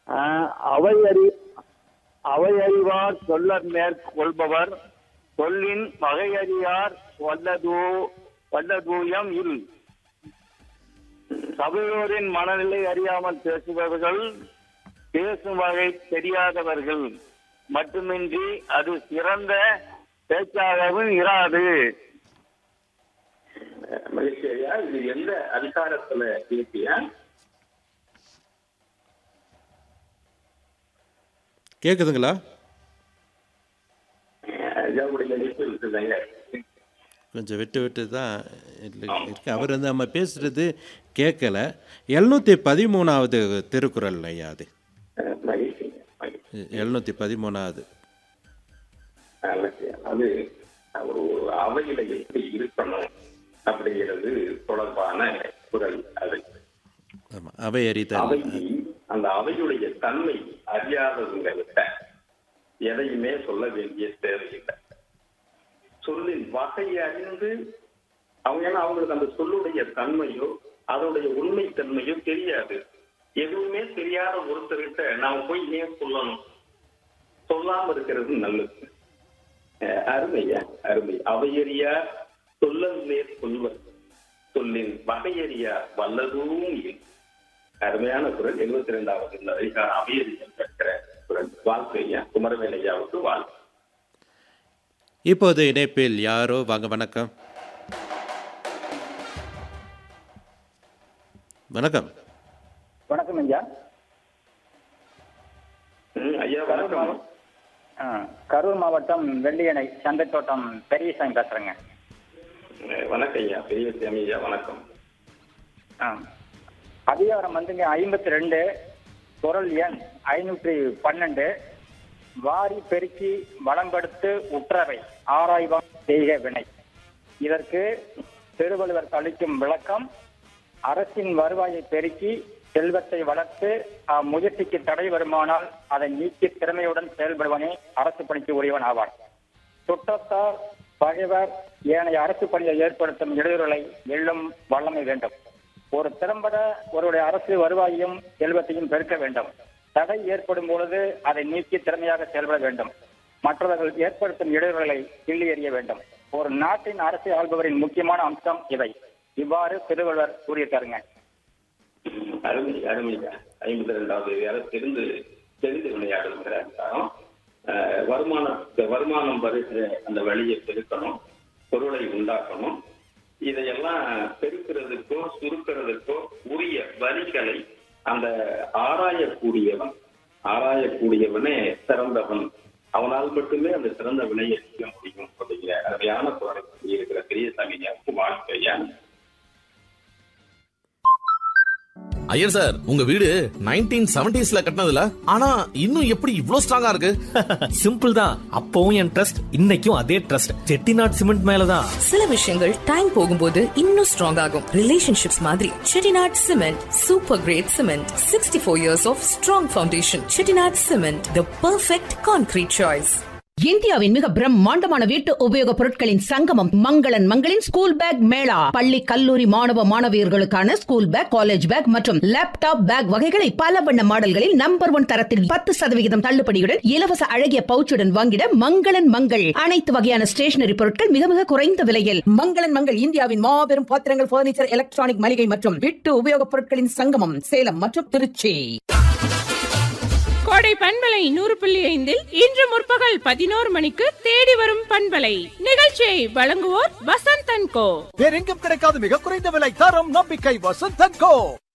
ஆஹ், அவை அறி அவை அறிவார் சொல்ல மேற்கொள்பவர் சொல்லின் வகையறியார் வல்லதூ வல்லதூயம் இல் சபையோரின் மனநிலை அறியாமல் பேசுபவர்கள் பேசும் வகை தெரியாதவர்கள் மட்டுமின்றி அது சிறந்த பேச்சாகவும் இராது மகிழ்ச்சி ஐயா இது எந்த அதிகாரத்துல இருக்கியா கேட்குதுங்களா ஐயாவுடைய லிஸ்ட் இருக்குதாங்க கொஞ்சம் விட்டு விட்டு தான் இல்லை இருக்கு அவர் வந்து நம்ம பேசுகிறது கேட்கல எழுநூற்றி பதிமூணாவது திருக்குறள் ஐயா அது மகிழ்ச்சி மகிழ்ச்சி எழுநூற்றி பதிமூணாவது நல்லது. அது ஒரு அவையில எப்படி இருக்கணும் அப்படிங்கிறது தொடர்பான குரல் அது ஆமாம் அவை அறிதல் அவைக்கு அந்த அவையுடைய தன்மை அறியாதவங்க விட்ட எதையுமே சொல்ல வேண்டிய தேவையில்லை சொல்லின் வகை அறிந்து அவங்க ஏன்னா அவங்களுக்கு அந்த சொல்லுடைய தன்மையோ அதோடைய உண்மை தன்மையோ தெரியாது எதுவுமே தெரியாத ஒருத்தர்கிட்ட நாம போய் ஏன் சொல்லணும் சொல்லாம இருக்கிறது நல்லது அஹ் அருமையா அருமை அவையறியா சொல்லல் மேற் சொல்வர் சொல்லின் வகையறியா வல்லதும் இல்லை அருமையான குரல் எழுபத்தி ரெண்டாவது அதிகாரம் அவையறியா கற்கிற குரல் வாழ்க்கை ஐயா குமரவேல் ஐயாவுக்கு வாழ்க்கை இப்போது இணைப்பில் யாரோ வாங்க வணக்கம் வணக்கம் வணக்கம் ஐயா ம், ஐயா வணக்கம் ஆ, கரூர் மாவட்டம் வெள்ளியணை சந்தைத்தோட்டம் பெரியசாமி பேசுறேங்க அஹ் வணக்கம் ஐயா பெரிய சாமி ஐயா வணக்கம் ஆ. அதிகாரம் வந்துங்க ஐம்பத்தி ரெண்டு குரல் எண் ஐநூற்றி பன்னெண்டு வாரி பெருக்கி வளம்படுத்து உற்றவை ஆராய்வான் செய்க வினை இதற்கு திருவள்ளுவர் அளிக்கும் விளக்கம் அரசின் வருவாயை பெருக்கி செல்வத்தை வளர்த்து அம்முயற்சிக்கு தடை வருமானால் அதை நீக்கி திறமையுடன் செயல்படுவனே அரசு பணிக்கு உரியவன் ஆவான் சுற்றத்தார் பகைவர் ஏனைய அரசு பணியை ஏற்படுத்தும் இடையூறுகளை வெல்லும் வல்லமை வேண்டும் ஒரு திறம்பட ஒருவருடைய அரசு வருவாயையும் செல்வத்தையும் பெருக்க வேண்டும் தடை ஏற்படும் பொழுது அதை நீக்கி திறமையாக செயல்பட வேண்டும் மற்றவர்கள் ஏற்படுத்தும் இடையூறுகளை கிள்ளி எறிய வேண்டும் ஒரு நாட்டின் அரசை ஆள்பவரின் முக்கியமான அம்சம் இவை இவ்வாறு திருவள்ளுவர் கூறியிருக்காருங்க அருமை அருமையா ஐம்பத்தி ரெண்டாவது வேற தெரிந்து தெரிந்து விளையாடுங்கிற அதிகாரம் அஹ் வருமானம் வருமானம் வருகிற அந்த வழியை பெருக்கணும் பொருளை உண்டாக்கணும் இதையெல்லாம் பெருக்கிறதுக்கோ சுருக்கிறதுக்கோ உரிய வரிகளை அந்த ஆராயக்கூடியவன் ஆராயக்கூடியவனே சிறந்தவன் அவனால் மட்டுமே அந்த சிறந்த வினையை செய்ய முடியும் அப்படிங்கிற அருமையான குரலை இருக்கிற பெரியசாமியாவுக்கு வாழ்க்கையா ஐயர் சார் உங்க வீடு நைன்டீன் செவன்டிஸ்ல கட்டினதுல ஆனா இன்னும் எப்படி இவ்ளோ ஸ்ட்ராங்கா இருக்கு சிம்பிள் தான் அப்பவும் என் ட்ரஸ்ட் இன்னைக்கும் அதே ட்ரஸ்ட் செட்டிநாட் சிமெண்ட் மேலதான் சில விஷயங்கள் டைம் போகும்போது இன்னும் ஸ்ட்ராங் ஆகும் ரிலேஷன்ஷிப்ஸ் மாதிரி Chettinad cement super grade cement sixty four years of strong foundation Chettinad cement the perfect concrete choice இந்தியாவின் மிக பிரம்மாண்டமான வீட்டு உபயோகப் பொருட்களின் சங்கமம் மங்களன் மங்களின் ஸ்கூல் பேக் மேளா பள்ளி கல்லூரி மாணவ மாணவியர்களுக்கான ஸ்கூல் பேக் காலேஜ் பேக் மற்றும் லேப்டாப் பேக் வகைகளை பல வண்ண மாடல்களில் நம்பர் ஒன் தரத்தில் பத்து சதவிகிதம் தள்ளுபடியுடன் இலவச அழகிய பவுச்சுடன் வாங்கிட மங்களன் மங்கள் அனைத்து வகையான ஸ்டேஷனரி பொருட்கள் மிக மிக குறைந்த விலையில் மங்களன் மங்கள் இந்தியாவின் மாபெரும் பாத்திரங்கள் பர்னிச்சர் எலக்ட்ரானிக் மளிகை மற்றும் வீட்டு உபயோகப் பொருட்களின் சங்கமம் சேலம் மற்றும் திருச்சி கோடை பண்பலை நூறு புள்ளி ஐந்தில் இன்று முற்பகல் பதினோரு மணிக்கு தேடி வரும் பண்பலை நிகழ்ச்சியை வழங்குவோர் வசந்த் அண்ட் கோ வேறெங்கும் கிடைக்காத மிக குறைந்த விலை தரம் நம்பிக்கை வசந்தன் கோ